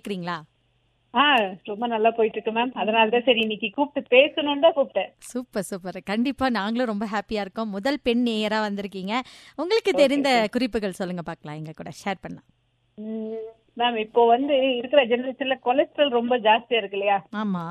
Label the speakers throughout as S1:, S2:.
S1: கேக்குறீங்களா
S2: ஆ ரொம்ப நல்லா போயிட்டு இருக்கு மேம் அதனால தான் சரி இன்னைக்கு கூப்பிட்டு பேசணும்னு தான் கூப்பிட்டேன்
S1: சூப்பர் சூப்பர் கண்டிப்பா நாங்களும் ரொம்ப ஹாப்பியா இருக்கோம் முதல் பெண் நேயரா வந்திருக்கீங்க உங்களுக்கு தெரிந்த குறிப்புகள் சொல்லுங்க பார்க்கலாம் எங்க கூட ஷேர் பண்ணலாம்
S2: மேம் இப்போ வந்து இருக்கிற ஜெனரேஷன்ல கொலஸ்ட்ரால் ரொம்ப ஜாஸ்தியா இருக்கு இல்லையா
S1: ஆமா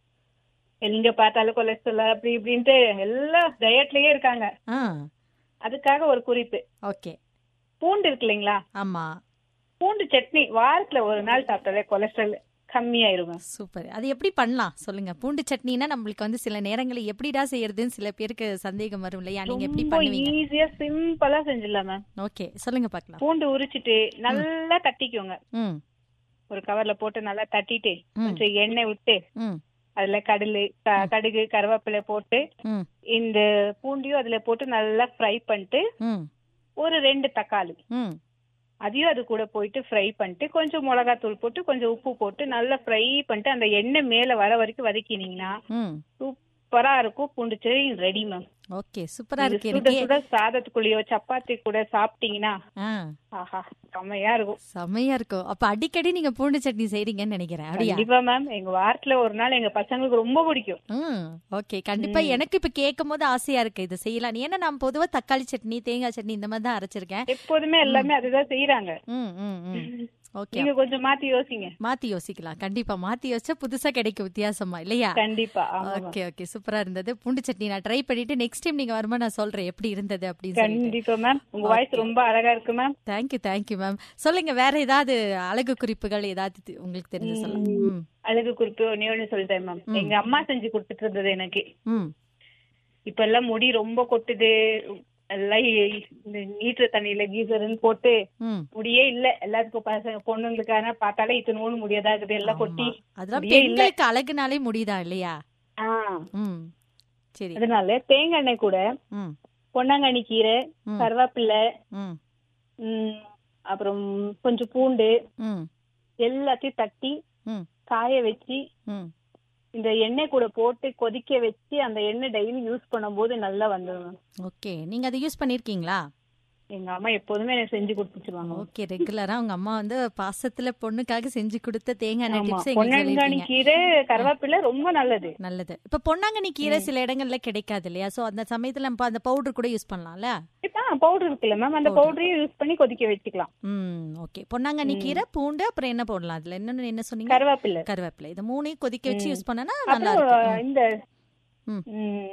S2: எங்க பார்த்தாலும் கொலஸ்ட்ரால் அப்படி இப்படின்ட்டு எல்லாம் டயட்லயே இருக்காங்க
S1: ஆ
S2: அதுக்காக ஒரு குறிப்பு
S1: ஓகே
S2: பூண்டு இருக்கு இல்லைங்களா
S1: ஆமா
S2: பூண்டு சட்னி வாரத்துல ஒரு நாள் சாப்பிட்டாலே கொலஸ்ட்ரால் கம்மியாயிரும் மேம்
S1: சூப்பர் அது எப்படி பண்ணலாம் சொல்லுங்க பூண்டு சட்னினா நம்மளுக்கு வந்து சில நேரங்களில் எப்படிடா செய்யறதுன்னு சில பேருக்கு சந்தேகம் வரும் இல்லையா நீங்க எப்படி
S2: ரொம்ப
S1: பண்ணுவீங்க
S2: ஈஸியா சிம்பிளா செஞ்சிடலாம் மேம்
S1: ஓகே சொல்லுங்க பார்க்கலாம்
S2: பூண்டு உரிச்சிட்டு நல்லா தட்டிக்கோங்க
S1: ம்
S2: ஒரு கவர்ல போட்டு நல்லா தட்டிட்டு
S1: ம்.
S2: கொஞ்சம் எண்ணெய் விட்டு
S1: ம்
S2: அதுல கடலு க- கடுகு கருவேப்பிலை போட்டு
S1: ம்
S2: இந்த பூண்டையும் அதுல போட்டு நல்லா ஃப்ரை பண்ணிட்டு
S1: ம்
S2: ஒரு ரெண்டு தக்காளி
S1: ம்
S2: அதையும் அது கூட போயிட்டு ஃப்ரை பண்ணிட்டு கொஞ்சம் மிளகாத்தூள் போட்டு கொஞ்சம் உப்பு போட்டு நல்லா ஃப்ரை பண்ணிட்டு அந்த எண்ணெய் மேல வர வரைக்கும் வதக்கினீங்கன்னா
S1: ம்
S2: சூப்பரா இருக்கும் பூண்டு செடி ரெடி மேம்
S1: ஓகே சூப்பரா இருக்கு
S2: சுட
S1: எனக்கே
S2: சுட சாதத்துக்குள்ளேயோ சப்பாத்தி கூட சாப்பிட்டீங்கன்னா
S1: ஆ
S2: ஆஹா செம்மையா இருக்கும்
S1: செமையா இருக்கும் அப்ப அடிக்கடி நீங்க பூண்டு சட்னி செய்றீங்கன்னு நினைக்கிறேன் அப்படியா
S2: கண்டிப்பா மேம் எங்க வாரத்துல ஒரு நாள் எங்க பசங்களுக்கு ரொம்ப பிடிக்கும்
S1: ம் ஓகே கண்டிப்பா எனக்கு இப்ப கேட்கும் போது ஆசையா இருக்கு இது செய்யலாம் ஏன்னா நான் பொதுவா தக்காளி சட்னி தேங்காய் சட்னி இந்த மாதிரி தான் அரைச்சிருக்கேன்
S2: எப்போதுமே எல்லாமே அதுதான் செய்யறாங்க
S1: ம் ம் ம் ஓகே
S2: நீங்க கொஞ்சம் மாத்தி யோசிங்க
S1: மாத்தி யோசிக்கலாம் கண்டிப்பா மாத்தி யோசிச்சா புதுசா கிடைக்கும் வித்தியாசமா இல்லையா
S2: கண்டிப்பா ஆமா ma'am.
S1: ஓகே ஓகே சூப்பரா இருந்தது பூண்டு சட்னி நான் ட்ரை பண்ணிட்டு நெக்ஸ்ட் டைம் நீங்க வரும்போது நான் சொல்றேன் எப்படி இருந்தது அப்படின்னு சொல்லிட்டு
S2: கண்டிப்பா மேம் உங்க வாய்ஸ் ரொம்ப அழகா இருக்கு மேம்
S1: தேங்க்யூ தேங்க்யூ மேம் சொல்லுங்க வேற ஏதாவது அழகு குறிப்புகள் ஏதாவது தி- உங்களுக்கு தெரிஞ்சு சொல்லலாம் ம்
S2: அழகு குறிப்பு ஒன்னே ஒண்ணு சொல்லிட்டேன் மேம் எங்க அம்மா செஞ்சு கொடுத்துட்டு இருந்தது எனக்கு
S1: ம்
S2: இப்ப எல்லாம் முடி ரொம்ப கொட்டுது எல்லாம் இ- இந்த நீட்டுற தண்ணியில கீசர்னு போட்டு
S1: ம்
S2: முடியே இல்ல எல்லாத்துக்கும் பசங்க பொண்ணுங்களுக்கான பார்த்தாலே இத்தனோடு முடியாதா இருக்குது எல்லாம் கொட்டி
S1: அதெல்லாம்
S2: முடியே இல்ல
S1: பெண்களுக்கு அழகுனாலே முடியுதா இல்லையா
S2: ஆ,
S1: ம் சரி
S2: அதனால தேங்காய் எண்ணெய் கூட
S1: ம்
S2: பொன்னாங்கண்ணி கீரை
S1: ம்.
S2: கருவேப்பிலை
S1: ம்
S2: ம், அப்புறம் கொஞ்சம் பூண்டு
S1: ம்
S2: எல்லாத்தையும் தட்டி
S1: ம்
S2: காய வச்சு
S1: ம்
S2: இந்த எண்ணெய் கூட போட்டு கொதிக்க வச்சு அந்த எண்ணெய் டெய்லி யூஸ் பண்ணும்போது நல்லா வந்துடும்
S1: ஓகே நீங்க அதை யூஸ் பண்ணிருக்கீங்களா
S2: எங்க அம்மா எப்போதுமே எனக்கு செஞ்சு கொடுத்துருவாங்க
S1: ஓகே ரெகுலரா உங்க அம்மா வந்து பாசத்துல பொண்ணுக்காக செஞ்சு கொடுத்த தேங்காய் எண்ணெய்
S2: ஆமா
S1: டிப்ஸ் எங்களுக்கு
S2: பொன்னாங்கண்ணி
S1: சொல்லிருக்கீங்க
S2: கீரை கருவேப்பிலை ரொம்ப நல்லது
S1: நல்லது இப்ப பொன்னாங்கண்ணி கீரை சில இடங்கள்ல கிடைக்காது இல்லையா சோ அந்த சமயத்துல நம்ம அந்த பவுடர் கூட யூஸ் பண்ணலாம்ல
S2: இப்ப பவுடர் இருக்குல்ல மேம் அந்த பவுடரையும் யூஸ் பண்ணி கொதிக்க வச்சுக்கலாம்
S1: ம் ஓகே பொன்னாங்கண்ணி கீரை பூண்டு அப்புறம் என்ன போடலாம் அதுல இன்னொன்னு என்ன சொன்னீங்க
S2: கருவேப்பிலை
S1: கருவேப்பிலை இது மூணையும் கொதிக்க வச்சு யூஸ் பண்ணனா நல்லா
S2: அப்புறம்
S1: இருக்கும்
S2: இந்த
S1: ம்.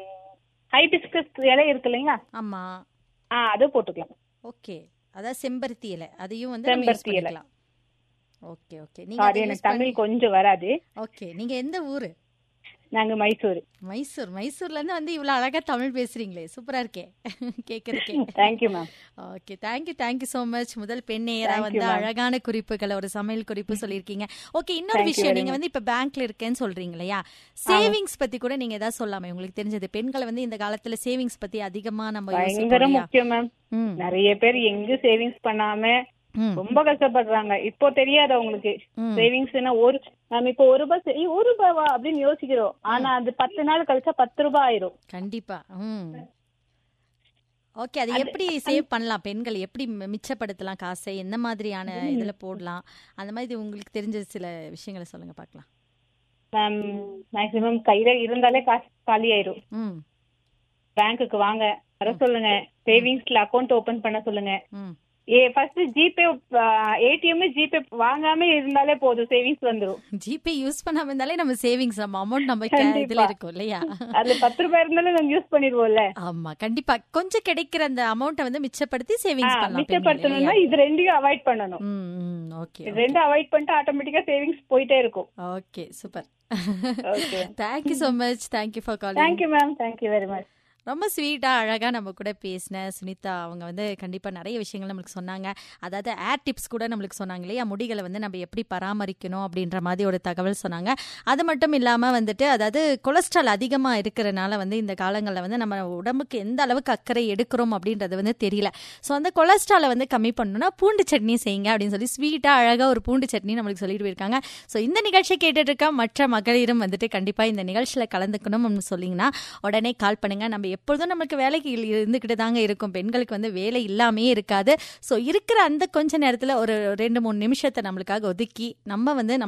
S2: ஹைபிஸ்கஸ் இலை இருக்கு இல்லைங்களா
S1: ஆமா
S2: ஆ அது போட்டுக்கலாம்
S1: ஓகே அதான் செம்பருத்தி இலை அதையும் வந்து நம்ம யூஸ்
S2: செம்பருத்தி இலை.
S1: பண்ணிக்கலாம் ஓகே ஓகே நீங்க
S2: சாரி
S1: அதை
S2: எனக்கு
S1: யூஸ் பண்ணி
S2: தமிழ் கொஞ்சம் வராது
S1: ஓகே நீங்க எந்த ஊரு
S2: நாங்க மைசூர்
S1: மைசூர் மைசூர்ல இருந்து வந்து இவ்வளவு அழகா தமிழ் பேசுறீங்களே சூப்பரா இருக்கே கேக்குறதுக்கே
S2: thank you ma'am
S1: okay thank you thank you so much முதல் பெண் நேரா
S2: Thank you,
S1: வந்து
S2: ma'am.
S1: அழகான குறிப்புகளை ஒரு சமையல் குறிப்பு சொல்லியிருக்கீங்க ஓகே இன்னொரு
S2: Thank you
S1: விஷயம்
S2: very
S1: நீங்க வந்து இப்ப பேங்க்ல இருக்கேன்னு சொல்றீங்க இல்லையா சேவிங்ஸ் பத்தி கூட நீங்க ஏதாவது சொல்லாமே உங்களுக்கு தெரிஞ்சது பெண்களை வந்து இந்த காலத்துல சேவிங்ஸ் பத்தி அதிகமா நம்ம யோசிப்போம்
S2: பயங்கர
S1: இல்லையா?
S2: முக்கியம் மேம்
S1: ம்,
S2: நிறைய பேர் எங்க சேவிங்ஸ் பண்ணாம
S1: ம்,
S2: ரொம்ப கஷ்டப்படுறாங்க இப்போ தெரியாது அவங்களுக்கு
S1: ம்.
S2: சேவிங்ஸ்னா ஒரு நம்ம இப்போ ஒரு ரூபாய் சரி ஒரு ரூபாவா அப்படின்னு யோசிக்கிறோம் ஆனா அது பத்து நாள் கழிச்சா பத்து ரூபாய் ஆயிரும்
S1: கண்டிப்பா ம் ஓகே அது எப்படி சேவ் பண்ணலாம் பெண்கள் எப்படி மி- மிச்சப்படுத்தலாம் காசை எந்த மாதிரியான இதுல போடலாம் அந்த மாதிரி உங்களுக்கு தெரிஞ்ச சில விஷயங்களை சொல்லுங்க பார்க்கலாம்
S2: மேம் மேக்சிமம் கையில இருந்தாலே காசு காலி ஆயிரும்
S1: ம்
S2: பேங்க்குக்கு வாங்க வர சொல்லுங்க சேவிங்ஸ்ல அக்கௌண்ட் ஓபன் பண்ண சொல்லுங்க
S1: ம்
S2: ஏ ஃபர்ஸ்ட் ஜிபே ஏடிஎம் ஜிபே வாங்காம இருந்தாலே போதும் சேவிங்ஸ் வந்துரும்
S1: ஜிபே யூஸ் பண்ணாம இருந்தாலே நம்ம சேவிங்ஸ் நம்ம அமௌண்ட் நம்ம கே-
S2: கண்டிப்பா.
S1: இதுல இருக்கும் இல்லையா
S2: அதுல பத்து ரூபாய் இருந்தாலும் நம்ம யூஸ் பண்ணிடுவோம்ல
S1: ஆமா கண்டிப்பா கொஞ்சம் கிடைக்கிற அந்த அமௌண்ட்டை வந்து மிச்சப்படுத்தி சேவிங்ஸ் பண்ணலாம் பெண்கள்
S2: மிச்சப்படுத்தணும்னா
S1: இல்லையா?
S2: இது ரெண்டையும் அவாய்ட் பண்ணணும்
S1: ம் ம் ஓகே
S2: இது ரெண்டும் அவாய்ட் பண்ணிட்டு ஆட்டோமேட்டிக்கா சேவிங்ஸ் போயிட்டே இருக்கும்
S1: okay super
S2: okay
S1: thank you so much thank you for calling
S2: thank you ma'am thank you very much
S1: ரொம்ப ஸ்வீட்டா அழகா நம்ம கூட பேசின சுனிதா அவங்க வந்து கண்டிப்பா நிறைய விஷயங்கள் நம்மளுக்கு சொன்னாங்க அதாவது ஏர் டிப்ஸ் கூட நம்மளுக்கு சொன்னாங்க இல்லையா முடிகளை வந்து நம்ம எப்படி பராமரிக்கணும் அப்படின்ற மாதிரி ஒரு தகவல் சொன்னாங்க அது மட்டும் இல்லாம வந்துட்டு அதாவது கொலஸ்ட்ரால் அதிகமா இருக்கிறனால வந்து இந்த காலங்களில் வந்து நம்ம உடம்புக்கு எந்த அளவுக்கு அக்கறை எடுக்கிறோம் அப்படின்றது வந்து தெரியல ஸோ அந்த கொலஸ்ட்ராலை வந்து கம்மி பண்ணணும்னா பூண்டு சட்னி செய்யுங்க அப்படின்னு சொல்லி ஸ்வீட்டா அழகா ஒரு பூண்டு சட்னி நம்மளுக்கு சொல்லிட்டு போயிருக்காங்க ஸோ இந்த நிகழ்ச்சியை கேட்டுட்டு இருக்க மற்ற மகளிரும் வந்துட்டு கண்டிப்பா இந்த நிகழ்ச்சியில கலந்துக்கணும்னு சொன்னீங்கன்னா உடனே கால் பண்ணுங்க நம்ம எப்பொழுதும் நமக்கு வேலைக்கு இல்- இருந்துகிட்டு தாங்க இருக்கும் பெண்களுக்கு வந்து வேலை இல்லாமே இருக்காது ஸோ இருக்கிற அந்த கொஞ்ச நேரத்துல ஒரு ரெண்டு மூணு நிமிஷத்தை நம்மளுக்காக ஒதுக்கி நம்ம வந்து நம்ம